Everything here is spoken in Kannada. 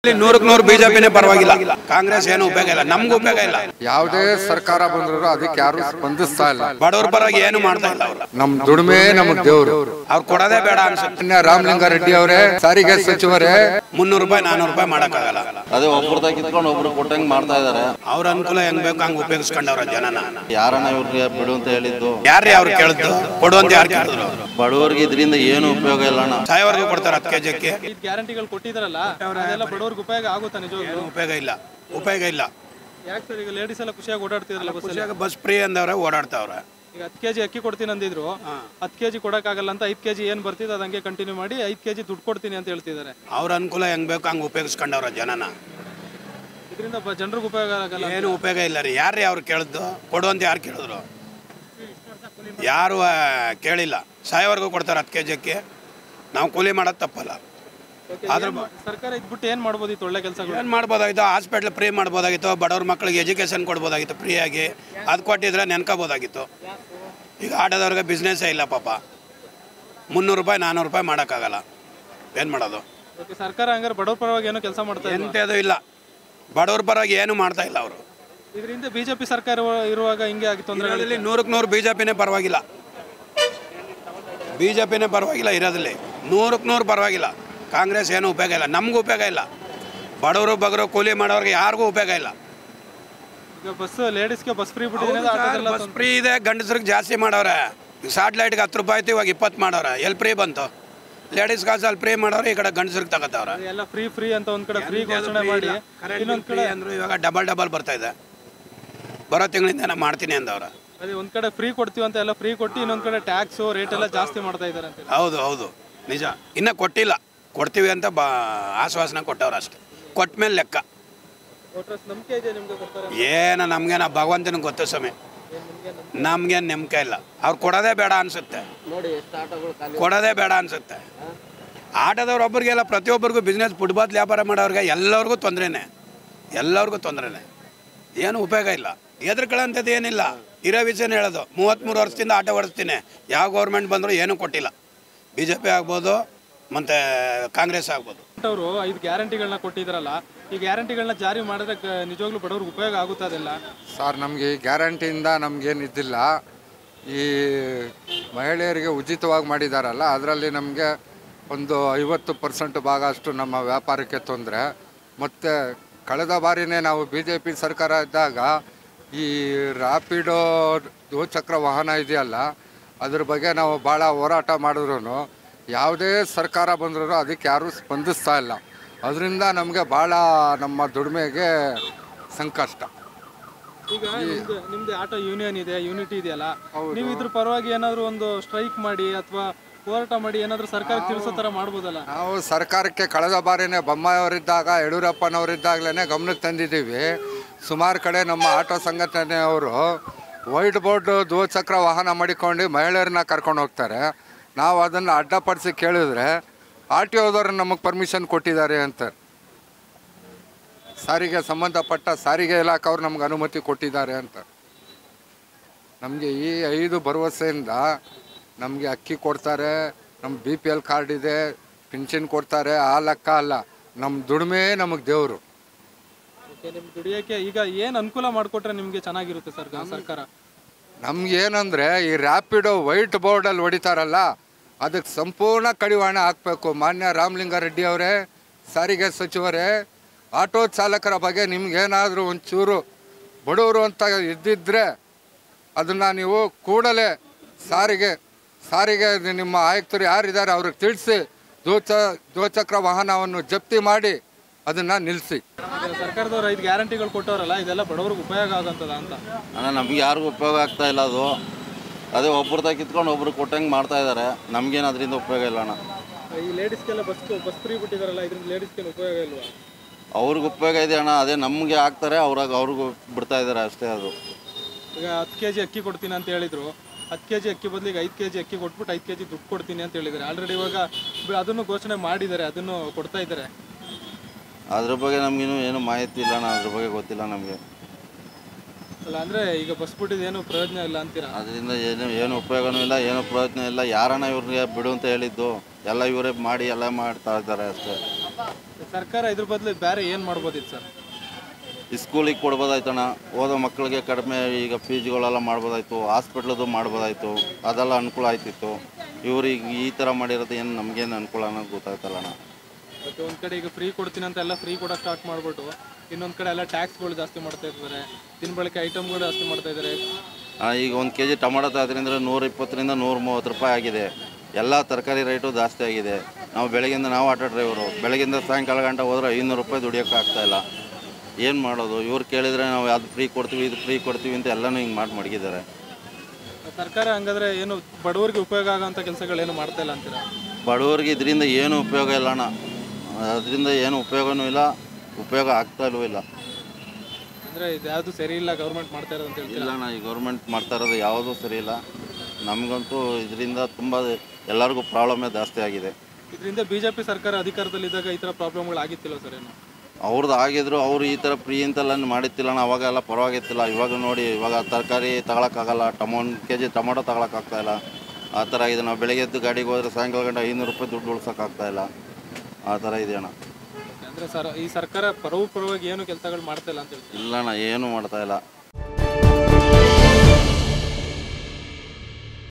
ನೂರಕ್ಕೆ ನೂರು ಬಿಜೆಪಿನೇ ಪರವಾಗಿಲ್ಲ ಕಾಂಗ್ರೆಸ್ ಏನು ಉಪಯೋಗ ಇಲ್ಲ ನಮ್ಗೂ ಉಪಯೋಗ ಇಲ್ಲ ಯಾವುದೇ ಸರ್ಕಾರ ಬಂದ್ರು ಅದಕ್ಕೆ ಯಾರು ಸ್ಪಂದಿಸ್ತಾ ಇಲ್ಲ ಬಡವ್ರ ಪರವಾಗಿ ಏನು ಮಾಡ್ತಾ ಇಲ್ಲ ಅವ್ರು ನಮ್ ದುಡಿಮೆ ನಮಗ್ ದೇವ್ರು ಅವ್ರು ಕೊಡೋದೇ ಬೇಡ ಅನ್ಸುತ್ತೆ ಮಾನ್ಯ ರಾಮಲಿಂಗಾರೆಡ್ಡಿ ಅವರೇ ಸಾರಿಗೆ ಸಚಿವರೇ ಮುನ್ನೂರು ರೂಪಾಯಿ ನಾನೂರು ರೂಪಾಯಿ ಮಾಡಕ್ಕಾಗಲ್ಲ ಅದೇ ಒಬ್ರದಾಗ ಕಿತ್ಕೊಂಡು ಒಬ್ರು ಕೊಟ್ಟಂಗೆ ಮಾಡ್ತಾ ಇದಾರೆ ಅವ್ರ ಅನುಕೂಲ ಹೆಂಗ್ ಬೇಕು ಹಂಗ್ ಉಪಯೋಗಿಸ್ಕೊಂಡವ್ರ ಜನನ ಯಾರನ್ನ ಇವ್ರಿಗೆ ಬಿಡು ಅಂತ ಹೇಳಿದ್ದು ಯಾರೇ ಅವ್ರು ಕೇಳಿದ್ದು ಕೊಡುವಂತ ಯಾರು ಕೇಳಿದ್ರು ಬಡವರಿಗೆ ಇದರಿಂದ ಏನು ಉಪಯೋಗ ಇಲ್ಲ ಅಣ್ಣ ಸಾಯವರೆಗೂ ಕೊಡ್ತಾರೆ ಹತ್ತು ಕೆಜಿಕ್ಕೆ ಐದು ಗ್ಯಾರಂಟಿಗಳು ಕೊಟ್ಟಿದಾರಲ್ಲ ಅದೆಲ್ಲ ಬಡವ್ರಿಗೆ ಉಪಯೋಗ ಆಗುತ್ತಾ ನಿಜವಾಗ್ಲೂ ಉಪಯೋಗ ಇಲ್ಲ ಉಪಯೋಗ ಇಲ್ಲ ಯಾಕೆ ಸರ್ ಈಗ ಲೇಡೀಸ್ ಎಲ್ಲ ಖುಷಿಯಾಗಿ ಓಡಾಡ್ತಿದ್ರಲ್ಲ ಬಸ್ಸಲ್ಲಿ ಖುಷಿಯಾಗಿ ಬಸ್ ಫ್ರೀ ಅಂದವ್ರೆ ಓಡಾಡ್ತಾವ್ರೆ ಈಗ ಹತ್ತು ಕೆಜಿ ಅಕ್ಕಿ ಕೊಡ್ತೀನಿ ಅಂದಿದ್ರು ಹತ್ತು ಕೆಜಿ ಕೊಡಕ್ಕಾಗಲ್ಲ ಅಂತ ಐದು ಕೆಜಿ ಏನ್ ಬರ್ತಿದೆ ಅದು ಹಂಗೆ ಕಂಟಿನ್ಯೂ ಮಾಡಿ ಐದು ಕೆಜಿ ದುಡ್ಡು ಕೊಡ್ತೀನಿ ಅಂತ ಹೇಳ್ತಿದ್ದಾರೆ ಅವ್ರ ಅನುಕೂಲ ಹೆಂಗ್ ಬೇಕು ಹಂಗ್ ಉಪಯೋಗಿಸ್ಕೊಂಡವ್ರ ಜನನ ಇದರಿಂದ ಜನರಿಗೆ ಉಪಯೋಗ ಆಗಲ್ಲ ಏನು ಉಪಯೋಗ ಇಲ್ಲ ರೀ ಯಾರೇ ಅವ್ರು ಕೇಳಿದ್ದು ಕೊಡುವಂತ ಯಾರು ಕೇಳಿದ್ರು ಯಾರು ಆ, ಕೇಳಿಲ್ಲ ಸಾಯವರೆಗೂ ಕೊಡ್ತಾರೆ ಹತ್ತು ಕೆಜಿಕ್ಕೆ ನಾವು ಕೂಲಿ ಮಾಡೋದು ತಪ್ಪಲ್ಲ ಆದ್ರ ಸರ್ಕಾರ ಇದ್ಬಿಟ್ಟು ಏನ್ ಮಾಡ್ಬೋದಿತ್ತು ಒಳ್ಳೆ ಕೆಲಸಗಳು ಏನು ಮಾಡ್ಬೋದಾಗಿತ್ತು ಹಾಸ್ಪಿಟ್ಲ್ ಫ್ರೀ ಮಾಡ್ಬೋದಾಗಿತ್ತು ಬಡವ್ರ ಮಕ್ಕಳಿಗೆ ಎಜುಕೇಷನ್ ಕೊಡ್ಬೋದಾಗಿತ್ತು ಫ್ರೀಯಾಗಿ ಅದು ಕೊಟ್ಟಿದ್ರೆ ನೆನ್ಕೋಬೋದಾಗಿತ್ತು ಈಗ ಆಟೋದವ್ರಿಗೆ ಬಿಸ್ನೆಸ್ಸೇ ಇಲ್ಲ ಪಾಪ ಮುನ್ನೂರು ರೂಪಾಯಿ ನಾನ್ನೂರು ರೂಪಾಯಿ ಮಾಡೋಕ್ಕಾಗಲ್ಲ ಏನು ಮಾಡೋದು ಸರ್ಕಾರ ಹಂಗಾರೆ ಬಡವ್ರ ಪರವಾಗಿ ಏನೋ ಕೆಲಸ ಮಾಡ್ತಾ ಇಲ್ಲ ಎಂಥದ್ದು ಇಲ್ಲ ಬಡವ್ರ ಪರವಾಗಿ ಏನು ಮಾಡ್ತಾ ಇಲ್ಲ ಅವರು ಇದರಿಂದ ಬಿಜೆಪಿ ಸರ್ಕಾರ ಇರುವಾಗ ಹಿಂಗೆ ಆಗಿ ತೊಂದರೆ ಇರೋದ್ರಲ್ಲಿ ನೂರಕ್ಕೆ ನೂರು ಬಿ ಜೆ ಪಿನೇ ಪರವಾಗಿಲ್ಲ ಬಿ ಜೆ ಪಿನೇ ಪರವಾಗಿಲ್ಲ ಇರೋದ್ರಲ್ಲಿ ನೂರಕ್ಕೆ ನೂರು ಪರವಾಗಿಲ್ಲ ಕಾಂಗ್ರೆಸ್ ಏನು ಉಪಯೋಗ ಇಲ್ಲ ನಮಗೂ ಉಪಯೋಗ ಇಲ್ಲ ಬಡವರು ಬಗರು ಕೂಲಿ ಮಾಡೋರಿಗೆ ಯಾರಿಗೂ ಉಪಯೋಗ ಇಲ್ಲ ಈಗ ಬಸ್ ಲೇಡೀಸ್ಗೆ ಬಸ್ ಫ್ರೀ ಬಿಟ್ಟಿದ್ರೆ ಆಟೋದೆಲ್ಲ ಬಸ್ ಫ್ರೀ ಇದೆ ಗಂಡಸ್ರಿಗೆ ಜಾಸ್ತಿ ಮಾಡವ್ರೆ ಸ್ಯಾಟ್ಲೈಟ್ಗೆ ಹತ್ತು ರೂಪಾಯಿ ಇತ್ತು ಇವಾಗ ಇಪ್ಪತ್ತು ಮಾಡವ್ರೆ ಎಲ್ಲಿ ಫ್ರೀ ಬಂತು ಲೇಡೀಸ್ ಕಾಸಲ್ಲಿ ಫ್ರೀ ಮಾಡವ್ರೆ ಈ ಕಡೆ ಗಂಡಸ್ರಿಗೆ ತಗೋತಾವ್ರೆ ಎಲ್ಲ ಫ್ರೀ ಫ್ರೀ ಅಂತ ಒಂದ್ ಕಡೆ ಫ್ರೀ ಘೋಷಣೆ ಮಾಡಿ ಇನ್ನೊಂದ್ ಫ್ರೀ ಅಂದ್ರು ಇವಾಗ ಡಬಲ್ ಡಬಲ್ ಬರ್ತಾ ಇದೆ ಬರೋ ತಿಂಗಳಿಂದ ನಾನು ಮಾಡ್ತೀನಿ ಅಂದವ್ರೆ ಅದೇ ಒಂದ್ ಕಡೆ ಫ್ರೀ ಕೊಡ್ತೀವಿ ಅಂತ ಎಲ್ಲ ಫ್ರೀ ಕೊಟ್ಟು ಇನ್ನೊಂದ್ ಕಡೆ ಟ್ಯಾಕ್ಸ್ ರೇಟ್ ಎಲ್ಲ ಜಾಸ್ತಿ ಮಾಡ್ತಾ ಇದ್ದಾರೆ ಅಂತ ಹೌದು ಹೌದು ನಿಜ ಇನ್ನೂ ಕೊಟ್ಟಿಲ್ಲ ಕೊಡ್ತೀವಿ ಅಂತ ಬಾ ಆಶ್ವಾಸನೆ ಕೊಟ್ಟವ್ರು ಅಷ್ಟೇ ಕೊಟ್ಟ ಮೇಲೆ ಲೆಕ್ಕ ವೋಟರ್ಸ್ ನಂಬಿಕೆ ಇದೆ ನಿಮ್ಗೆ ಕೊಡ್ತಾರೆ ಏನು ನಮಗೇನ ಭಗವಂತನಿಗೆ ಗೊತ್ತು ಸಮಯ ನಮ್ಗೇನು ನಂಬಿಕೆ ಇಲ್ಲ ಅವ್ರು ಕೊಡೋದೇ ಬೇಡ ಅನ್ಸುತ್ತೆ ಕೊಡೋದೇ ಬೇಡ ಅನ್ಸುತ್ತೆ ಆಟೋದವ್ರು ಒಬ್ರಿಗೆಲ್ಲ ಪ್ರತಿಯೊಬ್ಬರಿಗೂ ಬಿಸ್ನೆಸ್ ಫುಟ್ಬಾಲ್ ವ್ಯಾಪಾರ ಮಾಡೋರಿಗೆ ಎಲ್ಲರಿಗೂ ತೊಂದರೆನೇ ಎಲ್ಲರಿಗೂ ತೊಂದರೆನೇ ಏನು ಉಪಯೋಗ ಇಲ್ಲ ಎದುರ್ಕೊಳ್ಳೋಂಥದ್ದು ಏನಿಲ್ಲ ಇರೋ ವಿಷಯನೇ ಹೇಳೋದು ಮೂವತ್ತ್ಮೂರು ವರ್ಷದಿಂದ ಆಟೋ ಓಡಿಸ್ತೀನಿ ಯಾವ ಗೌರ್ಮೆಂಟ್ ಬಂದರೂ ಏನೂ ಕೊಟ್ಟಿಲ್ಲ ಬಿ ಜೆ ಪಿ ಆಗ್ಬೋದು ಮತ್ತು ಕಾಂಗ್ರೆಸ್ ಆಗ್ಬೋದು ಅವರು ಐದು ಗ್ಯಾರಂಟಿಗಳನ್ನ ಕೊಟ್ಟಿದ್ರಲ್ಲ ಈ ಗ್ಯಾರಂಟಿಗಳನ್ನ ಜಾರಿ ಮಾಡಿದ್ರೆ ಗ- ನಿಜವಾಗ್ಲೂ ಬಡವ್ರಿಗೆ ಉಪಯೋಗ ಆಗುತ್ತಾ ಅದೆಲ್ಲ ಸರ್ ನಮಗೆ ಈ ಗ್ಯಾರಂಟಿಯಿಂದ ನಮಗೇನು ಇದ್ದಿಲ್ಲ ಈ ಮಹಿಳೆಯರಿಗೆ ಉಚಿತವಾಗಿ ಮಾಡಿದಾರಲ್ಲ ಅದರಲ್ಲಿ ನಮಗೆ ಒಂದು ಐವತ್ತು ಪರ್ಸೆಂಟ್ ಭಾಗ ಅಷ್ಟು ನಮ್ಮ ವ್ಯಾಪಾರಕ್ಕೆ ತೊಂದರೆ ಮತ್ತು ಕಳೆದ ಬಾರಿನೇ ನಾವು ಬಿ ಜೆ ಪಿ ಸರ್ಕಾರ ಇದ್ದಾಗ ಈ ರ್ಯಾಪಿಡೋ ದ್ವಿಚಕ್ರ ವಾಹನ ಇದೆಯಲ್ಲ ಅದ್ರ ಬಗ್ಗೆ ನಾವು ಭಾಳ ಹೋರಾಟ ಮಾಡಿದ್ರು ಯಾವುದೇ ಸರ್ಕಾರ ಬಂದರೂ ಅದಕ್ಕೆ ಯಾರೂ ಸ್ಪಂದಿಸ್ತಾ ಇಲ್ಲ ಅದರಿಂದ ನಮಗೆ ಭಾಳ ನಮ್ಮ ದುಡಿಮೆಗೆ ಸಂಕಷ್ಟ ಈಗ ನಿಮ್ದು ನಿಮ್ದು ಆಟೋ ಯೂನಿಯನ್ ಇದೆ ಯೂನಿಟಿ ಇದೆಯಲ್ಲ ನೀವು ಇದ್ರ ಪರವಾಗಿ ಏನಾದ್ರು ಒಂದು ಸ್ಟ್ರೈಕ್ ಮಾಡಿ ಅಥವಾ ಹೋರಾಟ ಮಾಡಿ ಏನಾದ್ರು ಸರ್ಕಾರಕ್ಕೆ ತಿಳಿಸೋ ತರ ಮಾಡ್ಬೋದಲ್ಲ ನಾವು ಸರ್ಕಾರಕ್ಕೆ ಕಳೆದ ಬಾರಿನೇ ಬೊಮ್ಮಾಯಿಯವರಿದ್ದಾಗ ಯಡಿಯೂರಪ್ಪನವರಿದ್ದಾಗಲೇ ಗಮನಕ್ಕೆ ತಂದಿದ್ದೀವಿ ಸುಮಾರು ಕಡೆ ನಮ್ಮ ಆಟೋ ಸಂಘಟನೆಯವರು ವೈಟ್ ಬೋರ್ಡ್ ದ್ವಿಚಕ್ರ ವಾಹನ ಮಾಡಿಕೊಂಡು ಮಹಿಳೆಯರನ್ನ ಕರ್ಕೊಂಡು ಹೋಗ್ತಾರೆ ನಾವು ಅದನ್ನು ಅಡ್ಡಪಡಿಸಿ ಕೇಳಿದ್ರೆ ಆರ್ ಟಿ ಓದವ್ರು ನಮಗೆ ಪರ್ಮಿಷನ್ ಕೊಟ್ಟಿದ್ದಾರೆ ಅಂತಾರೆ ಸಾರಿಗೆ ಸಂಬಂಧಪಟ್ಟ ಸಾರಿಗೆ ಇಲಾಖೆಯವ್ರು ನಮ್ಗೆ ಅನುಮತಿ ಕೊಟ್ಟಿದ್ದಾರೆ ಅಂತ ನಮಗೆ ಈ ಐದು ಭರವಸೆಯಿಂದ ನಮಗೆ ಅಕ್ಕಿ ಕೊಡ್ತಾರೆ ನಮ್ಮ ಬಿ ಪಿ ಎಲ್ ಕಾರ್ಡ್ ಇದೆ ಪಿನ್ಷನ್ ಕೊಡ್ತಾರೆ ಆ ಲೆಕ್ಕ ಅಲ್ಲ ನಮ್ಮ ದುಡಿಮೆ ನಮಗೆ ದೇವರು ಓಕೆ ನಿಮ್ ದುಡಿಯೋಕೆ ಈಗ ಏನ್ ಅನುಕೂಲ ಮಾಡಿಕೊಟ್ರೆ ನಿಮ್ಗೆ ಚೆನ್ನಾಗಿರುತ್ತೆ ಸರ್ಕಾರ ಸರ್ಕಾರ ನಮ್ಗೆ ಏನಂದರೆ ಈ ರ್ಯಾಪಿಡೋ ವೈಟ್ ಬೋರ್ಡಲ್ಲಿ ಹೊಡಿತಾರಲ್ಲ ಅದಕ್ಕೆ ಸಂಪೂರ್ಣ ಕಡಿವಾಣ ಹಾಕಬೇಕು ಮಾನ್ಯ ರಾಮಲಿಂಗಾರೆಡ್ಡಿ ಅವರೇ ಸಾರಿಗೆ ಸಚಿವರೇ ಆಟೋ ಚಾಲಕರ ಬಗ್ಗೆ ನಿಮ್ಗೇನಾದರೂ ಒಂಚೂರು ಬಡವರು ಅಂತ ಇದ್ದಿದ್ರೆ ಅದನ್ನು ನೀವು ಕೂಡಲೇ ಸಾರಿಗೆ ಸಾರಿಗೆ ನಿಮ್ಮ ಆಯುಕ್ತರು ಯಾರಿದ್ದಾರೆ ಅವ್ರಿಗೆ ತಿಳಿಸಿ ದ್ವಿಚ ದ್ವಿಚಕ್ರ ವಾಹನವನ್ನು ಜಪ್ತಿ ಮಾಡಿ ಅದನ್ನು ನಿಲ್ಲಿಸಿ ಈಗ ಸರ್ಕಾರದವ್ರು ಐದು ಗ್ಯಾರಂಟಿಗಳು ಕೊಟ್ಟವರಲ್ಲ ಇದೆಲ್ಲ ಬಡವ್ರಿಗೆ ಉಪಯೋಗ ಆಗಂತದ ಅಂತ ಅಣ್ಣ ನಮ್ಗೆ ಯಾರಿಗೂ ಉಪಯೋಗ ಆಗ್ತಾ ಇಲ್ಲ ಅದು ಅದೇ ಒಬ್ರದಾಗ ಕಿತ್ಕೊಂಡು ಒಬ್ರು ಕೊಟ್ಟಂಗೆ ಮಾಡ್ತಾ ಇದ್ದಾರೆ ನಮ್ಗೇನು ಅದರಿಂದ ಉಪಯೋಗ ಇಲ್ಲ ಅಣ್ಣ ಈ ಲೇಡೀಸ್ಗೆಲ್ಲ ಬಸ್ ಬಸ್ ಫ್ರೀ ಬಿಟ್ಟಿದಾರಲ್ಲ ಇದರಿಂದ ಲೇಡೀಸ್ಗೆ ಉಪಯೋಗ ಇಲ್ವಾ ಅವ್ರಿಗೆ ಉಪಯೋಗ ಇದೆ ಅಣ್ಣ ಅದೇ ನಮಗೆ ಆಗ್ತಾರೆ ಅವ್ರಾಗ ಅವ್ರಿಗೂ ಬಿಡ್ತಾ ಇದ್ದಾರೆ ಅಷ್ಟೇ ಅದು ಈಗ ಹತ್ತು ಕೆ ಜಿ ಅಕ್ಕಿ ಕೊಡ್ತೀನಿ ಅಂತ ಹೇಳಿದ್ರು ಹತ್ತು ಕೆ ಜಿ ಅಕ್ಕಿ ಬದಲಿಗೆ ಐದು ಕೆ ಜಿ ಅಕ್ಕಿ ಕೊಟ್ಬಿಟ್ಟು ಐದು ಕೆ ಜಿ ದುಡ್ಡು ಕೊಡ್ತೀನಿ ಅಂತ ಹೇಳಿದ್ದಾರೆ ಆಲ್ರೆಡಿ ಇವಾಗ ಬ- ಅದನ್ನು ಘೋಷಣೆ ಮಾಡಿದ್ದಾರೆ ಅದನ್ನು ಕೊಡ್ತಾ ಇದ್ದಾರೆ ಅದ್ರ ಬಗ್ಗೆ ನಮಗೇನು ಏನು ಮಾಹಿತಿ ಇಲ್ಲ ಅಣ್ಣ ಅದ್ರ ಬಗ್ಗೆ ಗೊತ್ತಿಲ್ಲ ನಮಗೆ ಅಲ್ಲ ಅಂದರೆ ಈಗ ಬಸ್ ಬಿಟ್ಟಿದ್ದು ಏನು ಪ್ರಯೋಜನ ಇಲ್ಲ ಅಂತೀರಾ ಅದರಿಂದ ಏನು ಏನು ಉಪಯೋಗನೂ ಇಲ್ಲ ಏನು ಪ್ರಯೋಜನ ಇಲ್ಲ ಯಾರನ್ನ ಇವ್ರಿಗೆ ಬಿಡು ಅಂತ ಹೇಳಿದ್ದು ಎಲ್ಲ ಇವರೇ ಮಾಡಿ ಎಲ್ಲ ಮಾಡ್ತಾ ಇದ್ದಾರೆ ಅಷ್ಟೇ ಸರ್ಕಾರ ಇದ್ರ ಬದಲು ಬೇರೆ ಏನು ಮಾಡ್ಬೋದಿತ್ತು ಸರ್ ಈ ಸ್ಕೂಲಿಗೆ ಕೊಡ್ಬೋದಾಯ್ತಣ್ಣ ಓದೋ ಮಕ್ಕಳಿಗೆ ಕಡಿಮೆ ಈಗ ಫೀಸ್ಗಳೆಲ್ಲ ಮಾಡ್ಬೋದಾಯ್ತು ಹಾಸ್ಪಿಟ್ಲದು ಮಾಡ್ಬೋದಾಯ್ತು ಅದೆಲ್ಲ ಅನುಕೂಲ ಆಯ್ತಿತ್ತು ಇವ್ರಿಗೆ ಈ ಥರ ಮಾಡಿರೋದು ಏನು ನಮಗೇನು ಅನುಕೂಲ ಅನ್ನೋದು ಗೊತ್ತಾಯ್ತಲ್ಲಣ್ಣ ಮತ್ತೆ ಒಂದು ಕಡೆ ಈಗ ಫ್ರೀ ಕೊಡ್ತೀನಿ ಅಂತ ಎಲ್ಲ ಫ್ರೀ ಕೊಡೋಕೆ ಸ್ಟಾರ್ಟ್ ಮಾಡ್ಬಿಟ್ಟು ಇನ್ನೊಂದು ಕಡೆ ಎಲ್ಲ ಟ್ಯಾಕ್ಸ್ಗಳು ಜಾಸ್ತಿ ಮಾಡ್ತಾ ಇದ್ದಾರೆ ದಿನಬಳಕೆ ಐಟಮ್ಗಳು ಜಾಸ್ತಿ ಮಾಡ್ತಾ ಇದ್ದಾರೆ ಆ, ಈಗ ಒಂದು ಕೆ ಜಿ ಟೊಮಾಟೊ ತಗೋದ್ರಿಂದ ನೂರ ಇಪ್ಪತ್ತರಿಂದ ನೂರ ಮೂವತ್ತು ರೂಪಾಯಿ ಆಗಿದೆ ಎಲ್ಲ ತರಕಾರಿ ರೇಟು ಜಾಸ್ತಿ ಆಗಿದೆ ನಾವು ಬೆಳಗ್ಗೆಯಿಂದ ನಾವು ಆಟೋ ಡ್ರೈವರು ಬೆಳಗ್ಗೆಯಿಂದ ಸಾಯಂಕಾಲ ಗಂಟೆ ಹೋದ್ರೆ ಐನೂರು ರೂಪಾಯಿ ದುಡಿಯೋಕೆ ಆಗ್ತಾಯಿಲ್ಲ ಏನು ಮಾಡೋದು ಇವ್ರು ಕೇಳಿದರೆ ನಾವು ಅದು ಫ್ರೀ ಕೊಡ್ತೀವಿ ಇದು ಫ್ರೀ ಕೊಡ್ತೀವಿ ಅಂತ ಎಲ್ಲನೂ ಹಿಂಗೆ ಮಾಡಿ ಮಡಗಿದ್ದಾರೆ ಸರ್ಕಾರ ಹಂಗಾದ್ರೆ ಏನು ಬಡವರಿಗೆ ಉಪಯೋಗ ಆಗೋಂಥ ಕೆಲಸಗಳೇನು ಮಾಡ್ತಾ ಇಲ್ಲ ಅಂತೀರಾ ಬಡವರಿಗೆ ಇದರಿಂದ ಏನು ಉಪಯೋಗ ಇಲ್ಲ ಅಣ್ಣ ಅದರಿಂದ ಏನು ಉಪಯೋಗನೂ ಇಲ್ಲ ಉಪಯೋಗ ಆಗ್ತಾ ಇಲ್ಲವೂ ಇಲ್ಲ ಅಂದರೆ ಇದು ಯಾವುದು ಸರಿ ಇಲ್ಲ ಗೌರ್ಮೆಂಟ್ ಮಾಡ್ತಾ ಇರೋದು ಅಂತ ಹೇಳ್ತೀರಾ ಇಲ್ಲ ಅಣ್ಣ ಈ ಗೌರ್ಮೆಂಟ್ ಮಾಡ್ತಾ ಇರೋದು ಯಾವುದೂ ಸರಿ ಇಲ್ಲ ನಮಗಂತೂ ಇದರಿಂದ ತುಂಬ ಎಲ್ಲರಿಗೂ ಪ್ರಾಬ್ಲಮ್ಮೇ ಜಾಸ್ತಿ ಆಗಿದೆ ಇದರಿಂದ ಬಿ ಜೆ ಪಿ ಸರ್ಕಾರ ಅಧಿಕಾರದಲ್ಲಿದ್ದಾಗ ಈ ಥರ ಪ್ರಾಬ್ಲಮ್ಗಳು ಆಗಿತ್ತಿಲ್ಲ ಸರ್ ಏನು ಅವ್ರದ್ದು ಆಗಿದ್ರು ಅವ್ರು ಈ ಥರ ಫ್ರೀ ಅಂತೆಲ್ಲ ಮಾಡಿತ್ತಿಲ್ಲ ಅಣ್ಣ ಅವಾಗೆಲ್ಲ ಪರವಾಗಿತ್ತಿಲ್ಲ ಇವಾಗ ನೋಡಿ ಇವಾಗ ತರಕಾರಿ ತಗೊಳಕ್ಕಾಗಲ್ಲ ಟಮೋ ಒಂದು ಕೆ ಜಿ ಟೊಮೊಟೊ ತಗೊಳಕ್ಕಾಗ್ತಾ ಇಲ್ಲ ಆ ಥರ ಇದೆ ನಾವು ಬೆಳಗ್ಗೆ ಎದ್ದು ಗಾಡಿಗೆ ಹೋದ್ರೆ ಸಾಯಂಕಾಲ ಗಂಟೆ ಐನೂರು ರೂಪಾಯಿ ದುಡ್ಡು ಉಳ್ಸೋಕ್ಕಾಗ್ತಾ ಇಲ್ಲ ಆ ಥರ ಇದೆ ಅಣ್ಣ ಅಂದರೆ ಸರ್ ಈ ಸರ್ಕಾರ ಪರವು ಪರವಾಗಿ ಏನು ಕೆಲಸಗಳು ಮಾಡ್ತಾ ಇಲ್ಲ ಅಂತ ಹೇಳ್ತೀರಾ ಇಲ್ಲ ಅಣ್ಣ ಏನೂ ಮಾಡ್ತಾ ಇಲ್ಲ